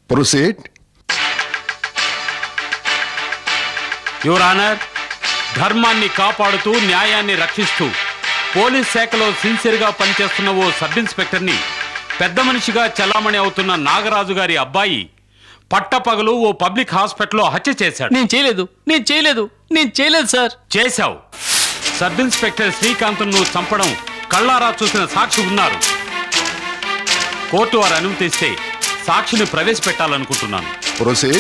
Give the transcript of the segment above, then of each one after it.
Proceed your honour ధర్మాన్ని కాపాడుతూ న్యాయాన్ని రక్షిస్తూ పోలీస్ శాఖలో సిన్సియర్గా పనిచేస్తున్న ఓ సబ్ ఇన్స్పెక్టర్ని పెద్ద మనిషిగా చలామణి అవుతున్న నాగరాజు గారి అబ్బాయి పట్టపగలు ఓ పబ్లిక్ హాస్పిటల్లో హత్య చేశాడు నేను చేయలేదు నేను చేయలేదు నేను చేయలేదు సార్ చేశావు సబ్ ఇన్స్పెక్టర్ శ్రీకాంత్ నువ్వు చంపడం కళ్ళారా చూసిన సాక్షి ఉన్నారు కోర్టు వారు అనుమతిస్తే సాక్షిని ప్రవేశపెట్టాలనుకుంటున్నాను ప్రొసీడ్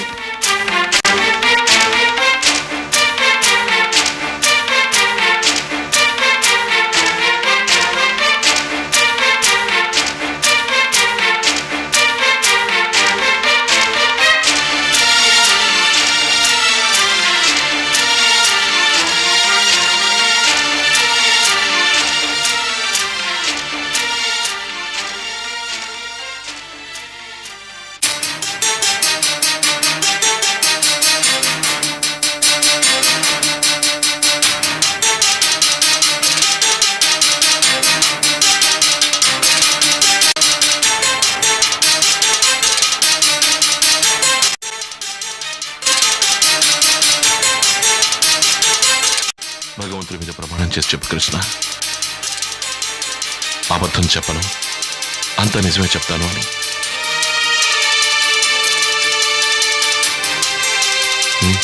భగవంతుడి మీద ప్రమాణం చేసి చెప్పు కృష్ణ అబద్ధం చెప్పను అంత నిజమే చెప్తాను అని హ్మ్?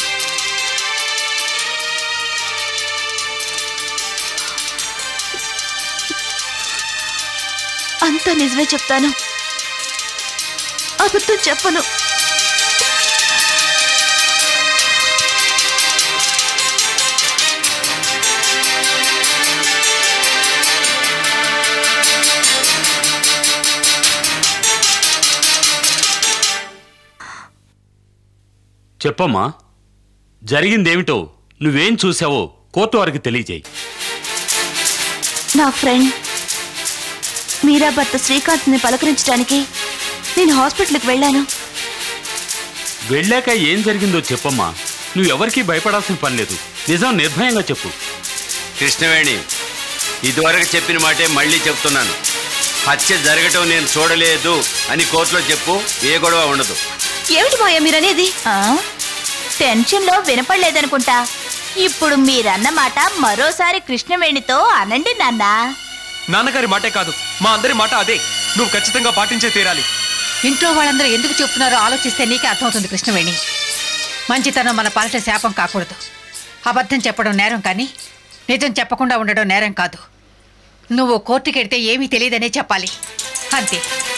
అంతా నిజమే చెప్తాను అబద్ధం చెప్పను చెప్పమ్మా జరిగిందేమిటో నువ్వేం చూసావో కోర్టు వారికి తెలియజేయి నా ఫ్రెండ్ మీరా భర్త శ్రీకాంత్ని పలకరించడానికి నేను హాస్పిటల్కి వెళ్ళాను వెళ్ళాక ఏం జరిగిందో చెప్పమ్మా నువ్వు ఎవరికీ భయపడాల్సిన పని లేదు నిజం నిర్భయంగా చెప్పు కృష్ణవేణి ఇదివరకు చెప్పిన మాటే మళ్ళీ చెప్తున్నాను హత్య జరగటం నేను చూడలేదు అని కోర్టులో చెప్పు ఏ గొడవ ఉండదు ఏమిటి మాయా మీరనేది టెన్షన్ లో వినపడలేదనుకుంటా ఇప్పుడు మీరన్న మాట మరోసారి కృష్ణవేణితో అనండి నాన్న నాన్నగారి మాటే కాదు మా అందరి మాట అదే నువ్వు ఖచ్చితంగా పాటించే తీరాలి ఇంట్లో వాళ్ళందరూ ఎందుకు చెప్తున్నారో ఆలోచిస్తే నీకే అర్థమవుతుంది కృష్ణవేణి మంచితనం మన పాలిట శాపం కాకూడదు అబద్ధం చెప్పడం నేరం కానీ నిజం చెప్పకుండా ఉండడం నేరం కాదు నువ్వు కోర్టుకెడితే ఏమీ తెలియదనే చెప్పాలి అంతే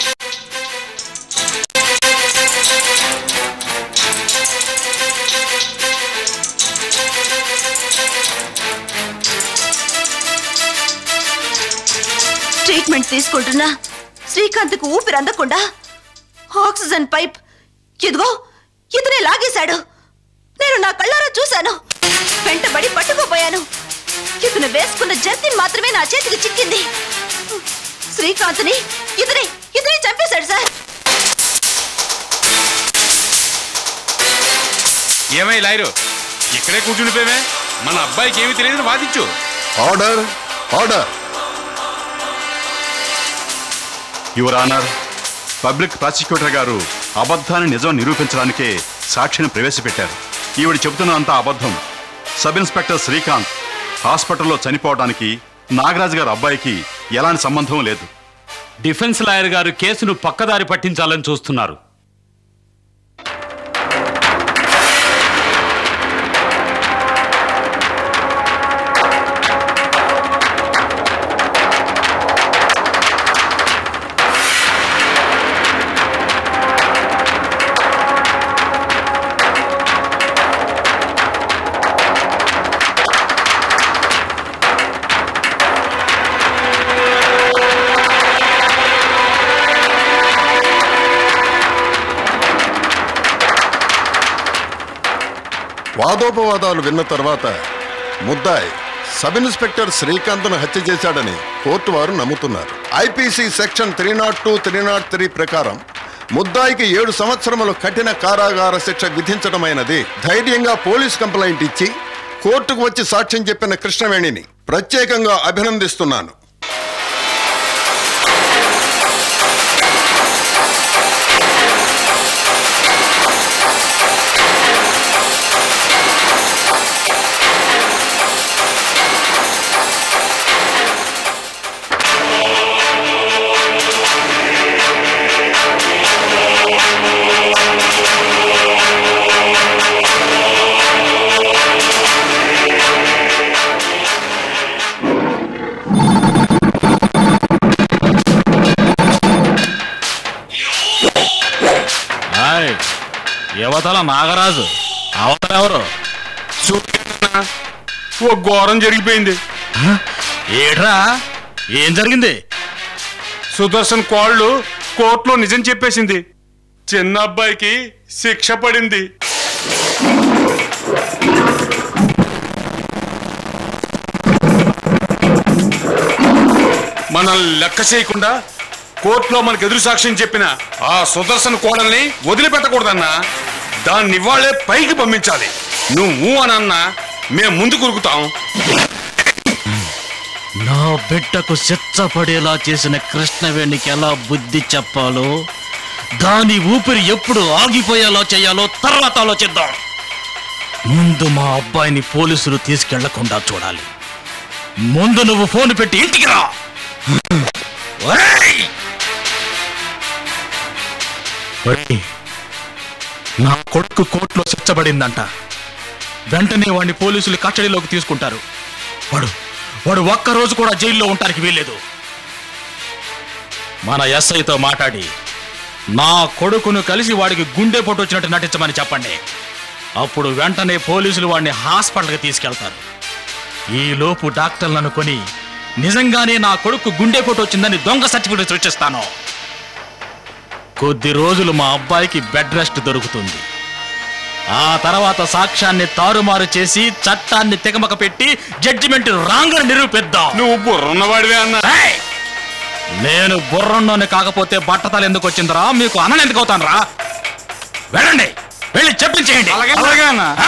ట్రీట్మెంట్ తీసుకుంటున్నా శ్రీకాంత్కు ఊపిరి అందకుండా ఆక్సిజన్ పైప్ ఇదిగో ఇతనే లాగేశాడు నేను నా కళ్ళారా చూశాను వెంటబడి పట్టుకోపోయాను ఇతను వేసుకున్న జర్కిన్ మాత్రమే నా చేతికి చిక్కింది శ్రీకాంత్ని ఇతనే ఇతనే చంపేశాడు సార్ ఏమై లాయరు ఇక్కడే కూర్చుండిపోయామే మన అబ్బాయికి ఏమీ తెలియదని వాదించు order order your honour public prosecutor గారు అబద్ధాన్ని నిజం నిరూపించడానికే సాక్షిని ప్రవేశపెట్టారు ఈవిడ చెబుతున్న అంత అబద్ధం సబ్ ఇన్స్పెక్టర్ శ్రీకాంత్ హాస్పిటల్లో చనిపోవడానికి నాగరాజు గారి అబ్బాయికి ఎలాంటి సంబంధం లేదు డిఫెన్స్ లాయర్ గారు కేసును పక్కదారి పట్టించాలని చూస్తున్నారు వాదోపవాదాలు విన్న తర్వాత ముద్దాయి సబ్ ఇన్స్పెక్టర్ శ్రీకాంత్ను హత్య చేశాడని కోర్టు వారు నమ్ముతున్నారు IPC section three nought two three nought three ప్రకారం ముద్దాయికి ఏడు సంవత్సరములు కఠిన కారాగార శిక్ష విధించడమైనది ధైర్యంగా పోలీస్ కంప్లైంట్ ఇచ్చి కోర్టుకు వచ్చి సాక్ష్యం చెప్పిన కృష్ణవేణిని ప్రత్యేకంగా అభినందిస్తున్నాను యువతల నాగరాజు అవతలెవరు ఓ ఘోరం జరిగిపోయింది ఏట్రా ఏం జరిగింది సుదర్శన్ కోళ్ళు కోర్టులో నిజం చెప్పేసింది చిన్న అబ్బాయికి శిక్ష పడింది మనల్ని లెక్క చేయకుండా కోర్టులో మనకు ఎదురు సాక్ష్యం చెప్పిన ఆ సుదర్శన్ కోడల్ని వదిలిపెట్టకూడదన్నా దాన్ని ఇవాళ్లే పైకి పంపించాలి నువ్వు అనన్నా మేము ముందు కురుకుతాం నా బిడ్డకు శిచ్చపడేలా చేసిన కృష్ణవేణికి ఎలా బుద్ధి చెప్పాలో దాని ఊపిరి ఎప్పుడు ఆగిపోయేలా చేయాలో తర్వాత ఆలోచిద్దాం ముందు మా అబ్బాయిని పోలీసులు తీసుకెళ్లకుండా చూడాలి ముందు నువ్వు ఫోన్ పెట్టి ఇంటికి రా ఒరేయ్! ఒరేయ్, నా కొడుకు కోర్టులో శిక్షపడిందంట వెంటనే వాడిని పోలీసులు కస్టడీలోకి తీసుకుంటారు వాడు వాడు ఒక్క రోజు కూడా జైల్లో ఉండటానికి వీల్లేదు మన ఎస్ఐతో మాట్లాడి నా కొడుకును కలిసి వాడికి గుండె పొట్టు వచ్చినట్టు నటించమని చెప్పండి అప్పుడు వెంటనే పోలీసులు వాడిని హాస్పిటల్కి తీసుకెళ్తారు ఈ లోపు డాక్టర్లను కొని నిజంగానే నా కొడుకు గుండె పొట్టు వచ్చిందని దొంగ సర్టిఫికేట్ సృష్టిస్తాను కొద్ది రోజులు మా అబ్బాయికి బెడ్ రెస్ట్ దొరుకుతుంది ఆ తర్వాత సాక్ష్యాన్ని తారుమారు చేసి చట్టాన్ని తెగమక పెట్టి జడ్జిమెంట్ రాంగ్ నిరూపిద్దాం నువ్వు బుర్రున్నవాడివే అన్నా ఏయ్! నేను బుర్రంలోనే కాకపోతే బట్టతలు ఎందుకు వచ్చిందిరా మీకు అన్న ఎందుకు అవుతాను రా వెళ్ళండి వెళ్ళి చెప్పించేయండి అలాగే అన్నా ఆ!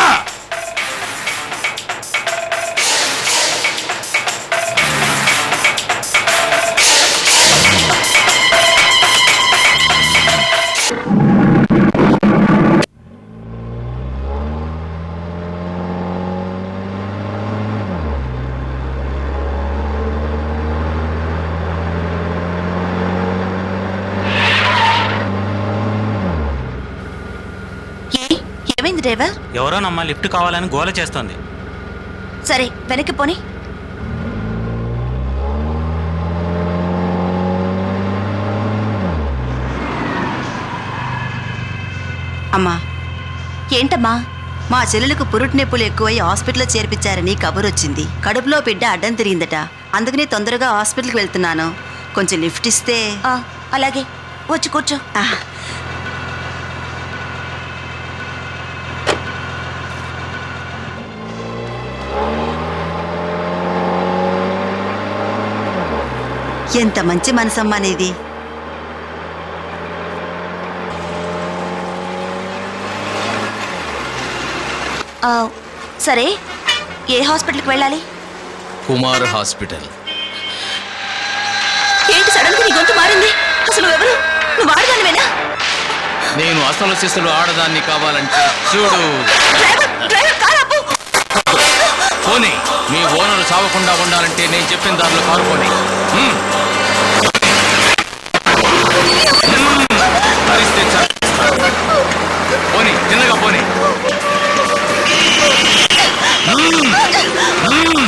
ఏ ఏమైంది డ్రైవర్ ఎవరోనమ్మా లిఫ్ట్ కావాలని గోల చేస్తోంది సరే వెనక్కి పోని అమ్మా ఏంటమ్మా మా చెల్లెలకు పురుటి నొప్పులు ఎక్కువై హాస్పిటల్లో చేర్పించారని కబురు వచ్చింది కడుపులో బిడ్డ అడ్డం తిరిగిందట అందుకనే తొందరగా హాస్పిటల్కి వెళ్తున్నాను కొంచెం లిఫ్ట్ ఇస్తే ఆ, అలాగే వచ్చి కూర్చో ఆ, ఎంత మంచి మనసమ్మా నీది ఆ, సరే ఏ హాస్పిటల్కి వెళ్ళాలి కుమార్ హాస్పిటల్ ఏంటి సడన్ గా నీ గొంతు మారింది అసలు నువ్వెవరు నువ్వు ఆడదానివేనా నేను అసలు శిశులు ఆడదాన్ని కావాలంటే చూడు డ్రైవర్ డ్రైవర్ కార్ ఆపు పోనీ మీ ఓనర్ చావకుండా ఉండాలంటే నేను చెప్పిన దారిలో కారు పోనీ హ్మ్. హ్మ్. భరిస్తే చాలు. పోనీ చిన్నగా పోనీ హ్మ్. హ్మ్.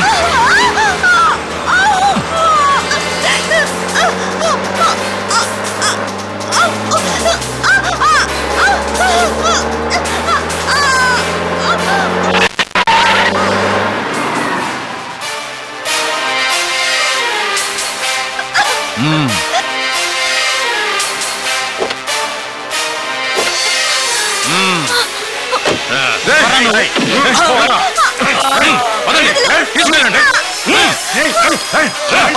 హ్మ్. హ్మ్. ఆ, త్వరగా నువ్వు. పదండి, పదండి, తీసుకెళ్ళండి. హ్మ్.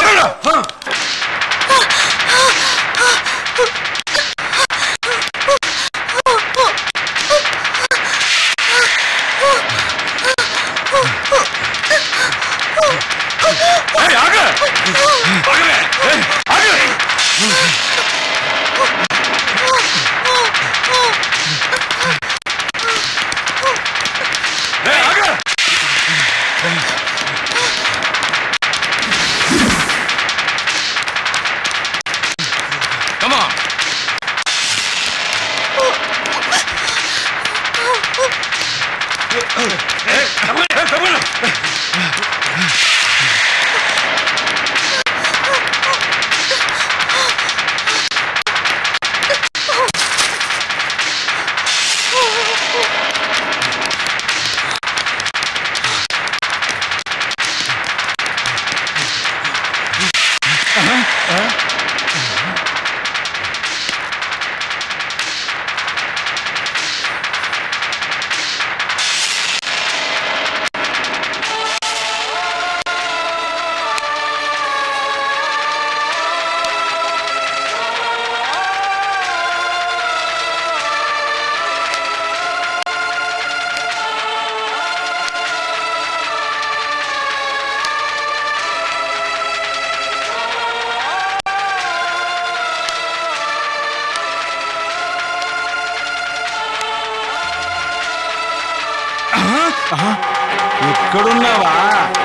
ఏయ్, ఆగు! ఆగవే! ఏయ్, ఆగు! ఏయ్, ఆగు! Come on. ఏయ్, తప్పకుండా, తప్పకుండా. ఇక్కడున్నావా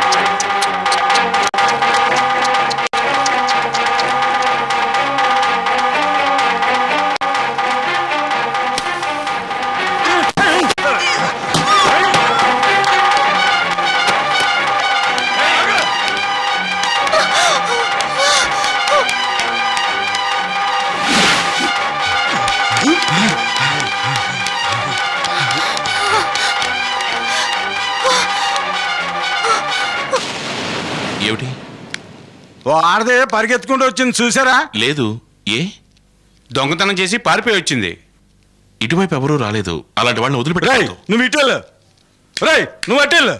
ఏమిటి ఓ ఆడదే పరిగెత్తుకుంటూ వచ్చింది చూసారా లేదు ఏ దొంగతనం చేసి పారిపోయి వచ్చింది ఇటువైపు ఎవరూ రాలేదు అలాంటి వాళ్ళని రేయ్ వదిలిపెట్టాలి నువ్వు ఇటెళ్ళు రేయ్ నువ్వు అటెళ్ళు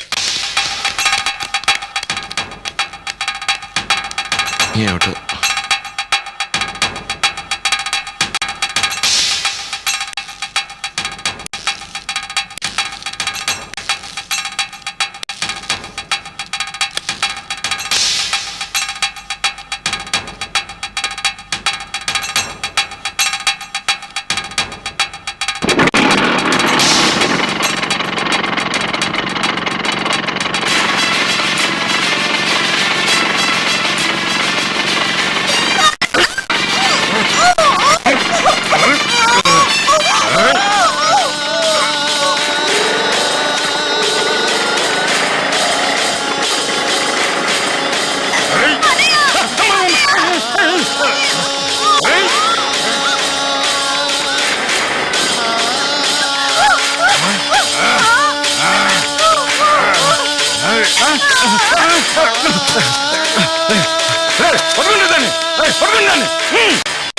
ఏమిటో రేయ్, పట్టుకోండి దాన్ని రేయ్, పట్టుకోండి దాన్ని హ్మ్.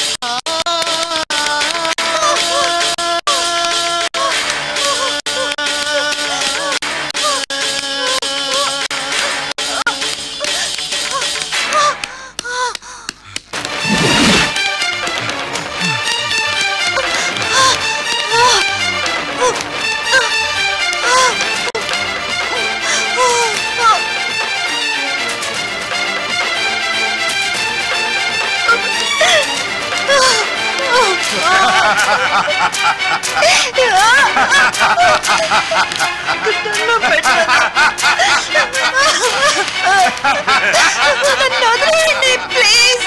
నన్ను వదిలేయండి ప్లీజ్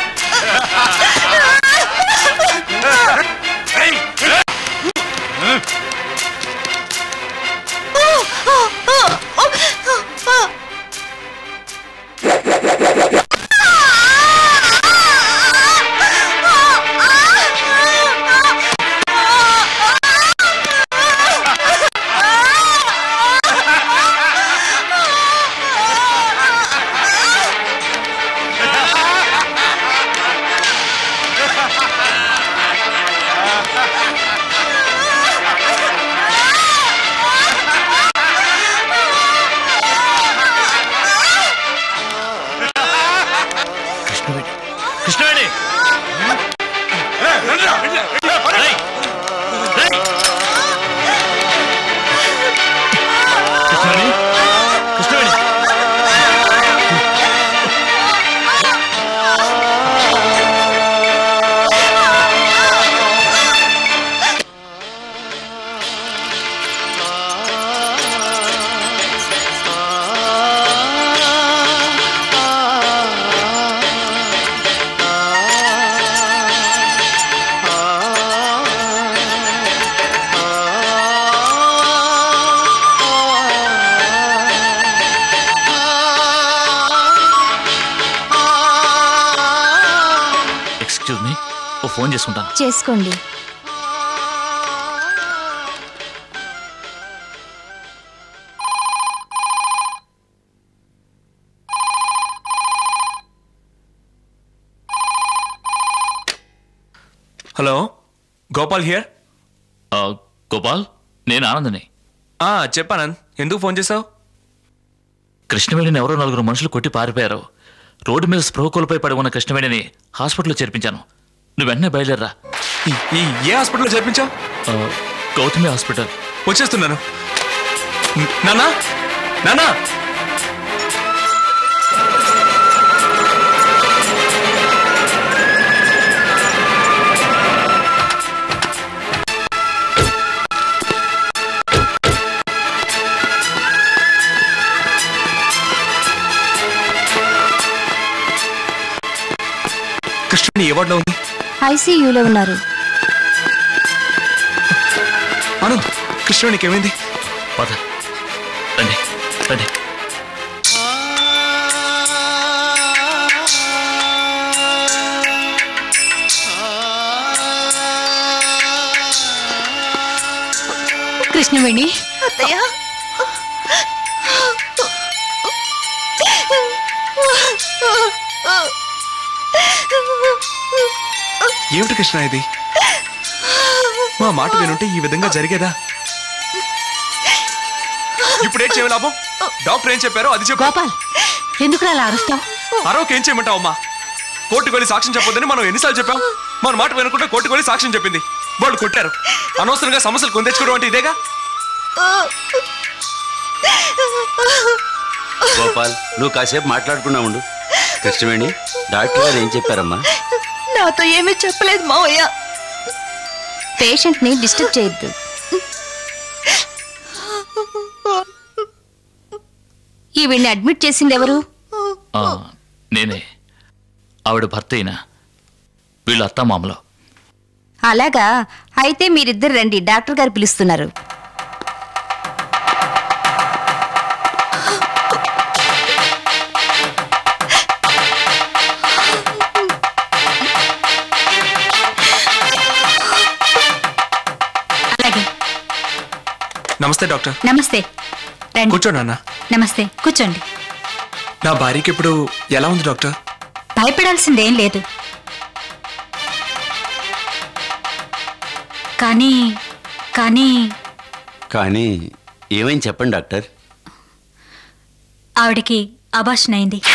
కృష్ణవేణి రేయ్! రేయ్! కృష్ణవేణి కృష్ణవేణి ఎక్స్క్యూజ్ మీ ఓ ఫోన్ చేసుకుంటాను చేసుకోండి హలో గోపాల్ హియర్ గోపాల్ నేను ఆనందని చెప్పానంద్ ఎందుకు ఫోన్ చేసావు కృష్ణవేణిని ఎవరో నలుగురు మనుషులు కొట్టి పారిపోయారు రోడ్డు మీద స్పృహ కోల్పోయి పడి ఉన్న కృష్ణవేణిని హాస్పిటల్లో చేర్పించాను నువ్వు వెంటనే బయలుదేరా ఈ ఏ హాస్పిటల్లో చేర్పించావు గౌతమి హాస్పిటల్ వచ్చేస్తున్నాను నానా నానా ఐసీయూలో ఉన్నారు ఆనంద్ కృష్ణవేణికి ఏమైంది పద రండి రండి కృష్ణవేణి అత్తయ్య ఏమిటి కృష్ణ ఇది మా మాట వినుంటే ఈ విధంగా జరిగేదా ఇప్పుడు ఏం చేయ లాభం డాక్టర్ ఏం చెప్పారో అది చెప్పు గోపాల్ ఎందుకు అలా అరుస్తావు అరవకి ఏం చేయమంటావు అమ్మా కోర్టుకు వెళ్ళి సాక్ష్యం చెప్పొద్దని మనం ఎన్నిసార్లు చెప్పాం మన మాట వినకుండా కోర్టుకు వెళ్ళి సాక్ష్యం చెప్పింది వాళ్ళు కొట్టారు అనవసరంగా సమస్యలు కొందెచ్చుకోవడం అంటే ఇదేగా గోపాల్ నువ్వు కాసేపు మాట్లాడుకున్నా ఉండు కృష్ణవేణి డాక్టర్ గారు ఏం చెప్పారమ్మా నాతో ఏమీ చెప్పలేదు మావయ్య పేషెంట్ని డిస్టర్బ్ చేయొద్దు ఈ వీడిని అడ్మిట్ చేసింది ఎవరు ఆ, నేనే ఆవిడ భర్త అయినా వీళ్ళ అత్తమామలో అలాగా అయితే మీరిద్దరు రండి డాక్టర్ గారు పిలుస్తున్నారు అలాగే నమస్తే డాక్టర్ నమస్తే రండి కూర్చోండి అన్న నమస్తే కూర్చోండి నా భార్యకి ఇప్పుడు ఎలా ఉంది డాక్టర్ భయపడాల్సిందేం లేదు కానీ కానీ కానీ ఏమైంది చెప్పండి డాక్టర్ ఆవిడకి అభాషణ అయింది